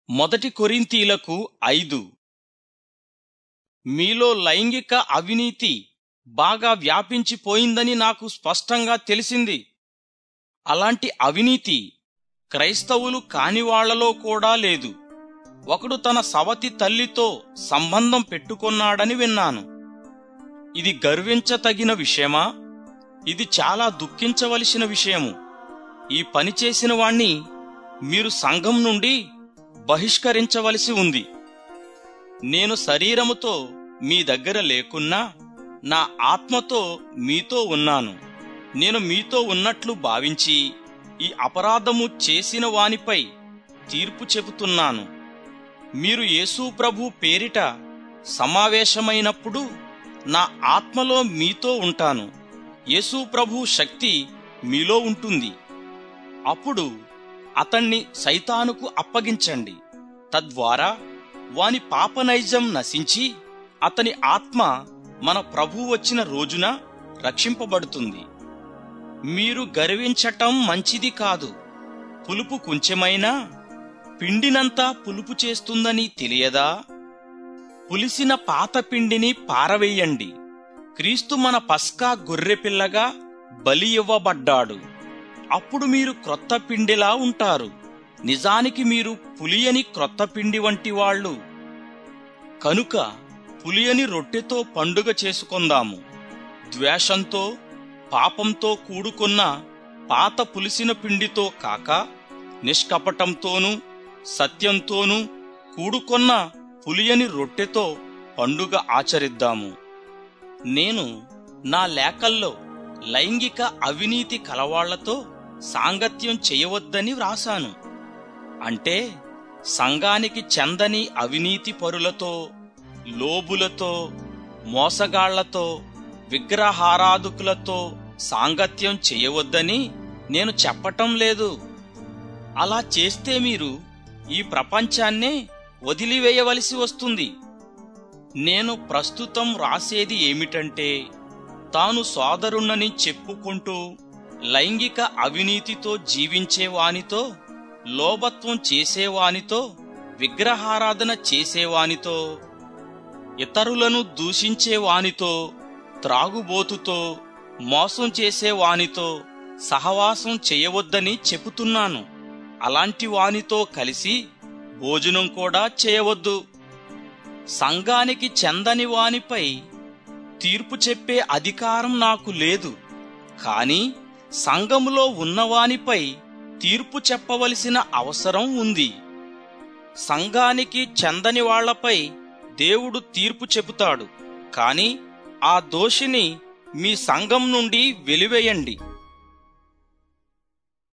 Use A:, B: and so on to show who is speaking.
A: మొదటి కొరింథీలకు ఐదు మీలో లైంగిక అవినీతి బాగా వ్యాపించిపోయిందని నాకు స్పష్టంగా తెలిసింది అలాంటి అవినీతి క్రైస్తవులు కాని వాళ్లలో కూడా లేదు ఒకడు తన సవతి తల్లితో సంబంధం పెట్టుకున్నాడని విన్నాను ఇది గర్వించతగిన విషయమా ఇది చాలా దుఃఖించవలసిన విషయము ఈ పని చేసిన వాణ్ణి మీరు సంఘం నుండి బహిష్కరించవలసి ఉంది నేను శరీరముతో మీ దగ్గర లేకున్నా నా ఆత్మతో మీతో ఉన్నాను నేను మీతో ఉన్నట్లు భావించి ఈ అపరాధము చేసిన వానిపై తీర్పు చెబుతున్నాను మీరు యేసు ప్రభు పేరిట సమావేశమైనప్పుడు నా ఆత్మలో మీతో ఉంటాను యేసు ప్రభు శక్తి మీలో ఉంటుంది అప్పుడు అతణ్ణి సైతానుకు అప్పగించండి తద్వారా వాని పాపనైజం నశించి అతని ఆత్మ మన ప్రభు వచ్చిన రోజున రక్షింపబడుతుంది మీరు గర్వించటం మంచిది కాదు పులుపు కొంచెమైనా పిండినంతా పులుపు చేస్తుందని తెలియదా పులిసిన పాత పిండిని పారవేయండి క్రీస్తు మన పస్కా గొర్రెపిల్లగా బలి ఇవ్వబడ్డాడు అప్పుడు మీరు క్రొత్త పిండిలా ఉంటారు నిజానికి మీరు పులియని క్రొత్త పిండి వంటి వాళ్ళు కనుక పులియని రొట్టెతో పండుగ చేసుకొందాము ద్వేషంతో పాపంతో కూడుకున్న పాత పులిసిన పిండితో కాక నిష్కపటంతోనూ సత్యంతోనూ కూడుకొన్న పులియని రొట్టెతో పండుగ ఆచరిద్దాము నేను నా లేఖల్లో లైంగిక అవినీతి కలవాళ్లతో సాంగత్యం చేయవద్దని వ్రాసాను అంటే సంఘానికి చెందని అవినీతి పరులతో లోబులతో మోసగాళ్లతో విగ్రహారాధకులతో సాంగత్యం చేయవద్దని నేను చెప్పటం లేదు అలా చేస్తే మీరు ఈ ప్రపంచాన్నే వదిలివేయవలసి వస్తుంది నేను ప్రస్తుతం రాసేది ఏమిటంటే తాను సోదరుణ్ణని చెప్పుకుంటూ లైంగిక అవినీతితో జీవించేవానితో లోభత్వం చేసేవానితో విగ్రహారాధన చేసేవానితో ఇతరులను దూషించేవానితో త్రాగుబోతుతో మోసం చేసేవానితో సహవాసం చేయవద్దని చెబుతున్నాను అలాంటి వానితో కలిసి భోజనం కూడా చేయవద్దు సంఘానికి చెందని వానిపై తీర్పు చెప్పే అధికారం నాకు లేదు కాని సంఘములో ఉన్నవానిపై తీర్పు చెప్పవలసిన అవసరం ఉంది సంఘానికి చెందని వాళ్లపై దేవుడు తీర్పు చెబుతాడు కాని ఆ దోషిని మీ సంఘం నుండి వెలివేయండి